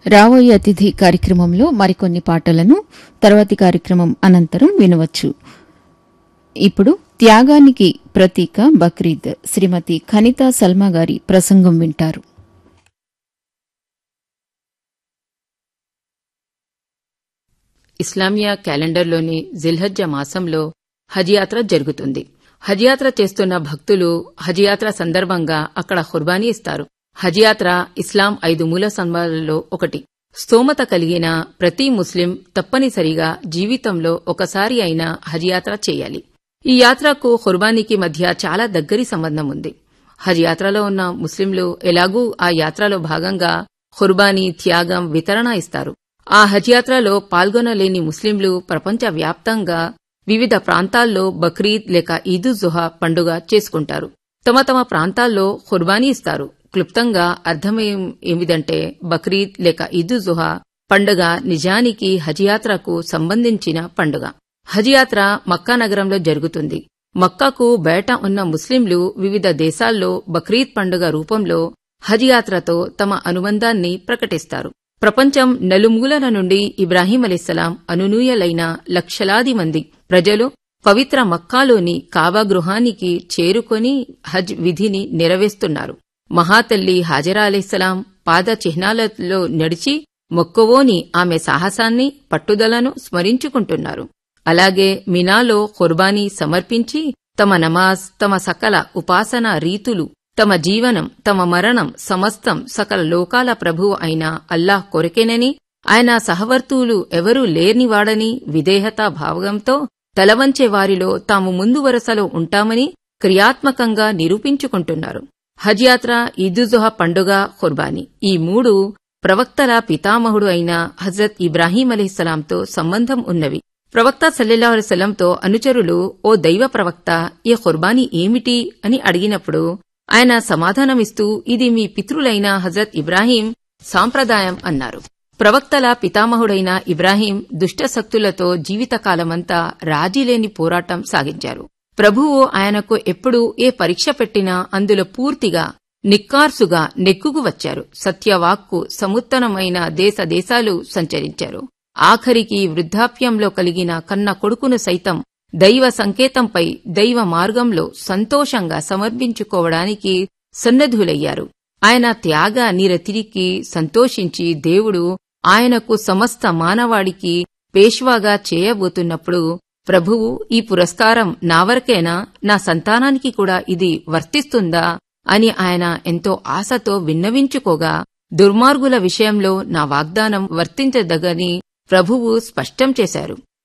రాబోయే అతిథి కార్యక్రమంలో మరికొన్ని పాటలను తర్వాతి కార్యక్రమం అనంతరం వినవచ్చు ఇప్పుడు త్యాగానికి ప్రతీక బక్రీద్ శ్రీమతి ఖనితా సల్మా గారి ప్రసంగం వింటారు ఇస్లామియా క్యాలెండర్లోని జిల్హజ్జ మాసంలో హజ్ యాత్ర జరుగుతుంది హజ్ యాత్ర చేస్తున్న భక్తులు హజ్ యాత్ర సందర్భంగా అక్కడ ఖుర్బానీ ఇస్తారు హజ్ యాత్ర ఇస్లాం ఐదు మూల సంవాదాలలో ఒకటి స్తోమత కలిగిన ప్రతి ముస్లిం తప్పనిసరిగా జీవితంలో ఒకసారి అయినా హజ్ యాత్ర చేయాలి ఈ యాత్రకు ఖుర్బానీకి మధ్య చాలా దగ్గరి సంబంధం ఉంది హజ్ యాత్రలో ఉన్న ముస్లింలు ఎలాగూ ఆ యాత్రలో భాగంగా ఖుర్బానీ త్యాగం వితరణ ఇస్తారు ఆ హజ్ యాత్రలో పాల్గొనలేని ముస్లింలు ప్రపంచవ్యాప్తంగా వివిధ ప్రాంతాల్లో బక్రీద్ లేక ఈదు జుహా పండుగ చేసుకుంటారు తమ తమ ప్రాంతాల్లో ఖుర్బానీ ఇస్తారు క్లుప్తంగా అర్థమేం ఏమిదంటే బక్రీద్ లేక ఈదు జుహా పండుగ నిజానికి హజ్ యాత్రకు సంబంధించిన పండుగ హజ్ యాత్ర మక్కా నగరంలో జరుగుతుంది మక్కాకు బయట ఉన్న ముస్లింలు వివిధ దేశాల్లో బక్రీద్ పండుగ రూపంలో హజ్ యాత్రతో తమ అనుబంధాన్ని ప్రకటిస్తారు ప్రపంచం నలుమూలల నుండి ఇబ్రాహీం అలీస్లాం అనునూయలైన లక్షలాది మంది ప్రజలు పవిత్ర మక్కాలోని కాబా గృహానికి చేరుకొని హజ్ విధిని నెరవేస్తున్నారు మహాతల్లి హాజరా అలీస్లాం పాద చిహ్నాలలో నడిచి మొక్కవోని ఆమె సాహసాన్ని పట్టుదలను స్మరించుకుంటున్నారు అలాగే మినాలో ఖుర్బానీ సమర్పించి తమ నమాజ్ తమ సకల ఉపాసనా రీతులు తమ జీవనం తమ మరణం సమస్తం సకల లోకాల ప్రభువు అయిన అల్లాహ్ కొరకేనని ఆయన సహవర్తువులు ఎవరూ లేర్నివాడని విధేయతా భావంతో తలవంచే వారిలో తాము ముందు వరుసలో ఉంటామని క్రియాత్మకంగా నిరూపించుకుంటున్నారు హజ్ యాత్ర ఈదుజుహా పండుగ ఖుర్బానీ ఈ మూడు ప్రవక్తల పితామహుడు అయిన హజరత్ ఇబ్రాహీం అలీస్లాంతో సంబంధం ఉన్నవి ప్రవక్త సల్లెల్లాహుసలంతో అనుచరులు ఓ దైవ ప్రవక్త ఈ ఖుర్బానీ ఏమిటి అని అడిగినప్పుడు ఆయన సమాధానమిస్తూ ఇది మీ పితృలైన హజరత్ ఇబ్రాహీం సాంప్రదాయం అన్నారు ప్రవక్తల పితామహుడైన ఇబ్రాహీం దుష్టశక్తులతో జీవితకాలమంతా రాజీలేని పోరాటం సాగించారు ప్రభువు ఆయనకు ఎప్పుడు ఏ పరీక్ష పెట్టినా అందులో పూర్తిగా నిక్కార్సుగా నెక్కుకు వచ్చారు సత్యవాక్కు సముత్తనమైన దేశ దేశాలు సంచరించారు ఆఖరికి వృద్ధాప్యంలో కలిగిన కన్న కొడుకును సైతం దైవ సంకేతంపై దైవ మార్గంలో సంతోషంగా సమర్పించుకోవడానికి సన్నద్ధులయ్యారు ఆయన త్యాగ నిరతిరికి సంతోషించి దేవుడు ఆయనకు సమస్త మానవాడికి పేష్వాగా చేయబోతున్నప్పుడు ప్రభువు ఈ పురస్కారం నా వరకేనా నా సంతానానికి కూడా ఇది వర్తిస్తుందా అని ఆయన ఎంతో ఆశతో విన్నవించుకోగా దుర్మార్గుల విషయంలో నా వాగ్దానం వర్తించదగని ప్రభువు స్పష్టం చేశారు